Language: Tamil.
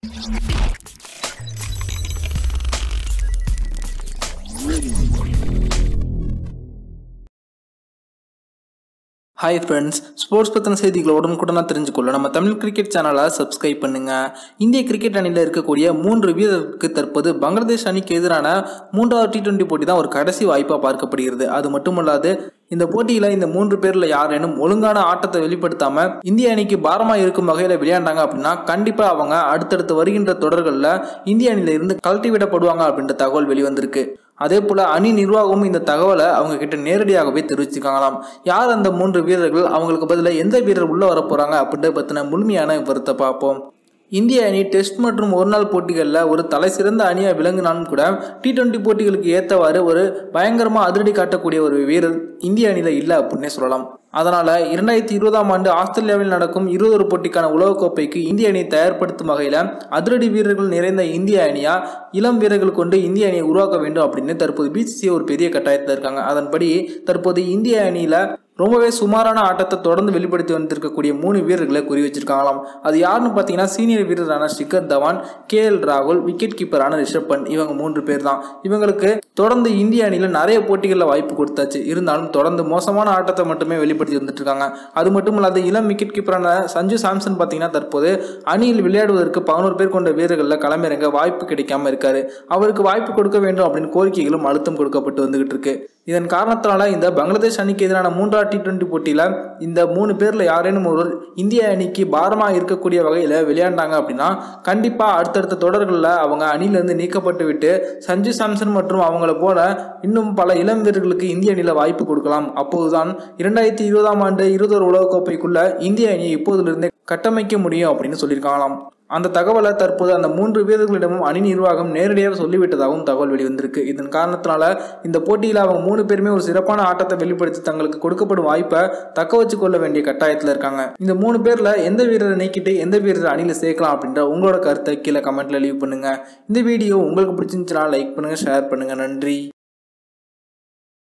ஹாய் ஃப்ரெண்ட்ஸ் ஸ்போர்ட்ஸ் பற்றின செய்திகளை உடனுக்குடனாக தெரிஞ்சுக்கொள்ள நம்ம தமிழ் கிரிக்கெட் சேனலை சப்ஸ்கிரைப் பண்ணுங்க இந்திய கிரிக்கெட் அணியில் இருக்கக்கூடிய மூன்று வீரருக்கு தற்போது பங்களாதேஷ் அணிக்கு எதிரான மூன்றாவது டி டுவெண்ட்டி போட்டி தான் ஒரு கடைசி வாய்ப்பாக பார்க்கப்படுகிறது அது மட்டுமல்லாது இந்த போட்டியில் இந்த மூன்று பேரில் யாரேனும் ஒழுங்கான ஆட்டத்தை வெளிப்படுத்தாமல் இந்திய அணிக்கு பாரமாக இருக்கும் வகையில் விளையாண்டாங்க அப்படின்னா கண்டிப்பாக அவங்க அடுத்தடுத்து வருகின்ற தொடர்களில் இந்திய அணியில இருந்து கழட்டி விடப்படுவாங்க அப்படின்ற தகவல் வெளிவந்திருக்கு அதே போல அணி நிர்வாகமும் இந்த தகவலை அவங்க கிட்ட நேரடியாகவே தெரிவிச்சுக்காங்களாம் யார் அந்த மூன்று வீரர்கள் அவங்களுக்கு பதிலாக எந்த வீரர் உள்ள வர போறாங்க அப்படின்ற பத்தின முழுமையான விவரத்தை பார்ப்போம் இந்திய அணி டெஸ்ட் மற்றும் ஒருநாள் போட்டிகளில் ஒரு தலை சிறந்த அணியாக விளங்கினாலும் கூட டி டுவெண்ட்டி போட்டிகளுக்கு ஏற்றவாறு ஒரு பயங்கரமாக அதிரடி காட்டக்கூடிய ஒரு வீரர் இந்திய அணியில் இல்லை அப்படின்னே சொல்லலாம் அதனால இரண்டாயிரத்தி இருபதாம் ஆண்டு ஆஸ்திரேலியாவில் நடக்கும் இருபது போட்டிக்கான உலகக்கோப்பைக்கு இந்திய அணியை தயார்படுத்தும் வகையில் அதிரடி வீரர்கள் நிறைந்த இந்திய அணியா இளம் வீரர்கள் கொண்டு இந்திய அணியை உருவாக்க வேண்டும் அப்படின்னு தற்போது பிசிசி ஒரு பெரிய கட்டாயத்தில் இருக்காங்க அதன்படி தற்போது இந்திய அணியில ரொம்பவே சுமாரான ஆட்டத்தை தொடர்ந்து வெளிப்படுத்தி வந்திருக்கக்கூடிய மூணு வீரர்களை குறி வச்சிருக்காங்களாம் அது யாருன்னு பார்த்தீங்கன்னா சீனியர் வீரரான ஷிகர் தவான் கே எல் ராகுல் விக்கெட் கீப்பரான ரிஷப் பண்ட் இவங்க மூன்று பேர் தான் இவங்களுக்கு தொடர்ந்து இந்திய அணியில் நிறைய போட்டிகளில் வாய்ப்பு கொடுத்தாச்சு இருந்தாலும் தொடர்ந்து மோசமான ஆட்டத்தை மட்டுமே வெளிப்படுத்தி வந்துட்டு இருக்காங்க அது மட்டும் இல்லாத இளம் விக்கெட் கீப்பரான சஞ்சு சாம்சன் பார்த்தீங்கன்னா தற்போது அணியில் விளையாடுவதற்கு பதினோரு பேர் கொண்ட வீரர்களில் களமிறங்க வாய்ப்பு கிடைக்காம இருக்காரு அவருக்கு வாய்ப்பு கொடுக்க வேண்டும் அப்படின்னு கோரிக்கைகளும் அழுத்தம் கொடுக்கப்பட்டு வந்துகிட்டு இருக்கு இதன் காரணத்தினால இந்த பங்களாதேஷ் அணிக்கு எதிரான மூன்றாவது டி டுவெண்ட்டி போட்டியில் இந்த மூணு பேரில் யாரேனும் ஒருவர் இந்திய அணிக்கு பாரமாக இருக்கக்கூடிய வகையில் விளையாண்டாங்க அப்படின்னா கண்டிப்பாக அடுத்தடுத்த தொடர்களில் அவங்க அணியிலிருந்து நீக்கப்பட்டு விட்டு சஞ்சு சாம்சன் மற்றும் அவங்கள போல இன்னும் பல இளம் வீரர்களுக்கு இந்திய அணியில் வாய்ப்பு கொடுக்கலாம் அப்போதுதான் இரண்டாயிரத்தி இருபதாம் ஆண்டு இருபதொரு உலகக்கோப்பைக்குள்ள இந்திய அணியை இப்போதிலிருந்தே கட்டமைக்க முடியும் அப்படின்னு சொல்லியிருக்காங்களாம் அந்த தகவலை தற்போது அந்த மூன்று வீரர்களிடமும் அணி நிர்வாகம் நேரடியாக சொல்லிவிட்டதாகவும் தகவல் வெளிவந்திருக்கு இதன் காரணத்தினால இந்த போட்டியில் அவங்க மூணு பேருமே ஒரு சிறப்பான ஆட்டத்தை வெளிப்படுத்தி தங்களுக்கு கொடுக்கப்படும் வாய்ப்பை தக்க வச்சு கொள்ள வேண்டிய கட்டாயத்தில் இருக்காங்க இந்த மூணு பேர்ல எந்த வீரரை நீக்கிட்டு எந்த வீரரை அணியில் சேர்க்கலாம் அப்படின்ற உங்களோட கருத்தை கீழே கமெண்ட்ல லீவ் பண்ணுங்க இந்த வீடியோ உங்களுக்கு பிடிச்சிருந்துச்சுன்னா லைக் பண்ணுங்க ஷேர் பண்ணுங்க நன்றி